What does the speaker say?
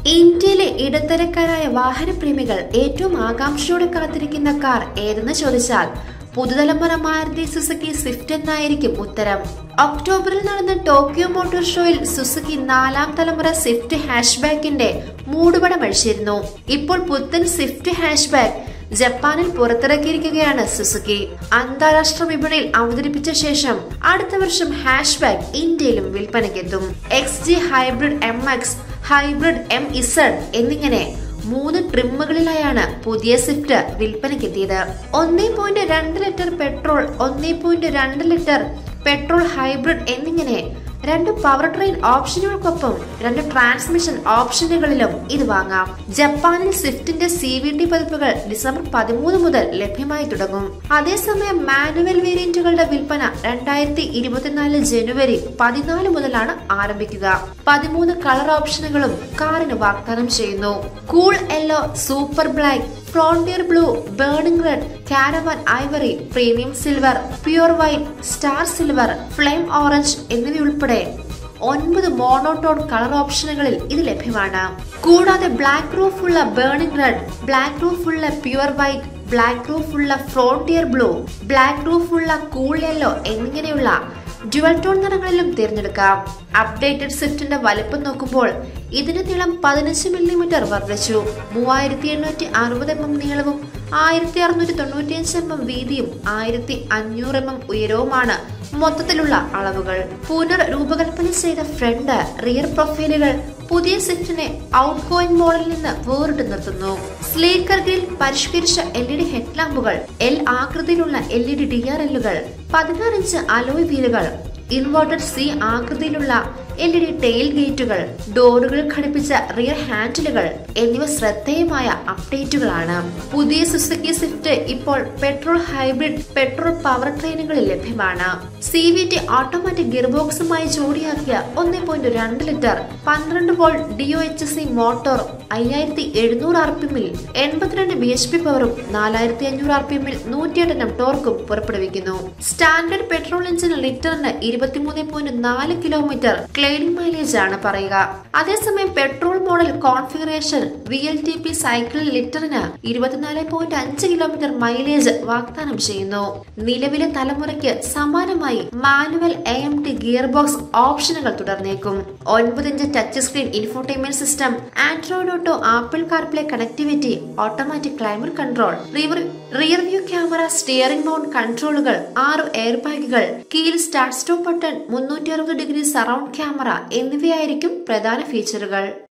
ഇന്ത്യയിലെ ഇടത്തരക്കാരായ വാഹനപ്രേമികൾ ഏറ്റവും ആകാംക്ഷയോടെ കാത്തിരിക്കുന്ന കാർ ഏതെന്ന് ചോദിച്ചാൽ പുതുതലമുറ മാരുതി സുസുക്കി സ്വിഫ്റ്റ് എന്നായിരിക്കും ഉത്തരം ഒക്ടോബറിൽ നടന്ന ടോക്കിയോ മോട്ടോർ ഷോയിൽ സുസുക്കി നാലാം തലമുറ സ്വിഫ്റ്റ് ഹാഷ്ബാക്കിന്റെ മൂടുപടം അഴിച്ചിരുന്നു ഇപ്പോൾ പുത്തൻ സ്വിഫ്റ്റ് ഹാഷ്ബാക്ക് ജപ്പാനിൽ പുറത്തിറക്കിയിരിക്കുകയാണ് സുസുക്കി അന്താരാഷ്ട്ര വിപണിയിൽ അവതരിപ്പിച്ച ശേഷം അടുത്ത വർഷം ഹാഷ്ബാക്ക് ഇന്ത്യയിലും വിൽപ്പനയ്ക്കെത്തും X G hybrid M X hybrid M Z എന്നിങ്ങനെ മൂന്ന് ട്രിമ്മുകളിലായാണ് പുതിയ സ്വിഫ്റ്റ് വിൽപ്പനയ്ക്കെത്തിയത് ഒന്നേ പോയിന്റ് രണ്ട് ലിറ്റർ പെട്രോൾ ഒന്നേ പോയിന്റ് രണ്ട് ലിറ്റർ പെട്രോൾ ഹൈബ്രിഡ് എന്നിങ്ങനെ രണ്ട് പവർ ട്രെയിൻ ഓപ്ഷനുകൾക്കൊപ്പം രണ്ട് ട്രാൻസ്മിഷൻ ഓപ്ഷനുകളിലും ഇത് വാങ്ങാം ജപ്പാനിൽ സ്വിഫ്റ്റിന്റെ സി വി ടി പതിപ്പുകൾ ഡിസംബർ പതിമൂന്ന് മുതൽ ലഭ്യമായി തുടങ്ങും അതേസമയം മാനുവൽ വേരിയന്റുകളുടെ വിൽപ്പന രണ്ടായിരത്തി ഇരുപത്തിനാല് ജനുവരി പതിനാല് മുതലാണ് ആരംഭിക്കുക പതിമൂന്ന് കളർ ഓപ്ഷനുകളും കാറിന് വാഗ്ദാനം ചെയ്യുന്നു cool yellow super black frontier blue burning red caravan ivory premium silver pure white star silver flame orange എന്നിവയുൾപ്പെടെ ഒൻപത് മോണോട്ടോൺ കളർ ഓപ്ഷനുകളിൽ ഇത് ലഭ്യമാണ് കൂടാതെ ബ്ലാക്ക് റൂഫ് ഉള്ള ബേണിംഗ് റെഡ് ബ്ലാക്ക് റൂഫ് ഉള്ള പ്യുർ വൈറ്റ് ബ്ലാക്ക് റൂഫ് ഉള്ള ഫ്രോണ്ടിയർ ബ്ലൂ ബ്ലാക്ക് റൂഫ് ഉള്ള കൂൾ യെല്ലോ എന്നിങ്ങനെയുള്ള ഡ്യുവൽ ടോൺ നിറങ്ങളിലും തിരഞ്ഞെടുക്കാം അപ്ഡേറ്റഡ് സ്വിഫ്റ്റിന്റെ വലിപ്പം നോക്കുമ്പോൾ ഇതിന്റെ നീളം പതിനഞ്ച് മില്ലിമീറ്റർ വർദ്ധിച്ചു മൂവായിരത്തി എണ്ണൂറ്റി അറുപത് എം എം നീളവും ആയിരത്തി അറുന്നൂറ്റി തൊണ്ണൂറ്റിയഞ്ച് എം എം വീതിയും ആയിരത്തി അഞ്ഞൂറ് എം എം ഉയരവുമാണ് മൊത്തത്തിലുള്ള അളവുകൾ പുനർ രൂപകൽപ്പന ചെയ്ത ഫ്രണ്ട് റിയർ പ്രൊഫൈലുകൾ പുതിയ സ്വിഫ്റ്റിനെ ഔട്ട് ഗോയിങ് മോഡലിൽ നിന്ന് വേറിട്ട് നിർത്തുന്നു സ്ലീക്കർ ഗ്രിൽ പരിഷ്കരിച്ച എൽ ഇ ഡി ഹെഡ്ലാമ്പുകൾ എൽ ആകൃതിയിലുള്ള L E D D R എല്ലുകൾ പതിനാറ് ഇഞ്ച് അലോയ് വീലുകൾ ഇൻവേർട്ടഡ് സി ആകൃതിയിലുള്ള എൽ ഇ ഡി ടെയിൽ ഗേറ്റുകൾ ഡോറുകൾ ഘടിപ്പിച്ച റിയർ ഹാൻഡിലുകൾ എന്നിവ ശ്രദ്ധേയമായ അപ്ഡേറ്റുകളാണ് പുതിയ സുസുക്കി സ്വിഫ്റ്റ് ഇപ്പോൾ പെട്രോൾ ഹൈബ്രിഡ് പെട്രോൾ പവർ ട്രെയിനുകളിൽ ലഭ്യമാണ് സി വി ടി ഓട്ടോമാറ്റിക് ഗിയർബോക്സുമായി ജോഡിയാക്കിയ ഒന്നേ പോയിന്റ് രണ്ട് ലിറ്റർ പന്ത്രണ്ട് volt D O H C motor അയ്യായിരത്തി എഴുന്നൂറ് ആർ പി എമ്മിൽ എൺപത്തിരണ്ട് ബി എച്ച് പി പവറും നാലായിരത്തി അഞ്ഞൂറ് ആർ പി എമ്മിൽ നൂറ്റിയെട്ടെണ്ണം ടോർക്കും പുറപ്പെടുവിക്കുന്നു സ്റ്റാൻഡേർഡ് പെട്രോൾ എഞ്ചിന് ലിറ്ററിന് ഇരുപത്തിമൂന്ന് പോയിന്റ് നാല് കിലോമീറ്റർ ക്ലെയിനിങ് മൈലേജ് ആണ് പറയുക അതേസമയം petrol model configuration V L T P cycle ലിറ്ററിന് ഇരുപത്തിനാല് പോയിന്റ് അഞ്ച് കിലോമീറ്റർ മൈലേജ് വാഗ്ദാനം ചെയ്യുന്നു നിലവിലെ തലമുറയ്ക്ക് സമാനമായി manual A M T gear box ഓപ്ഷനുകൾ തുടർന്നേക്കും ഒൻപത് ഇഞ്ച് touch screen infotainment system android auto apple carplay connectivity automatic climate control rear view camera steering mount കൺട്രോളുകൾ ആറ് എയർ ബാഗുകൾ കീൽ സ്റ്റാർട്ട് സ്റ്റോപ്പ് ബട്ടൺ മുന്നൂറ്റി അറുപത് ഡിഗ്രി സറൗണ്ട് ക്യാമറ എന്നിവയായിരിക്കും പ്രധാന ഫീച്ചറുകൾ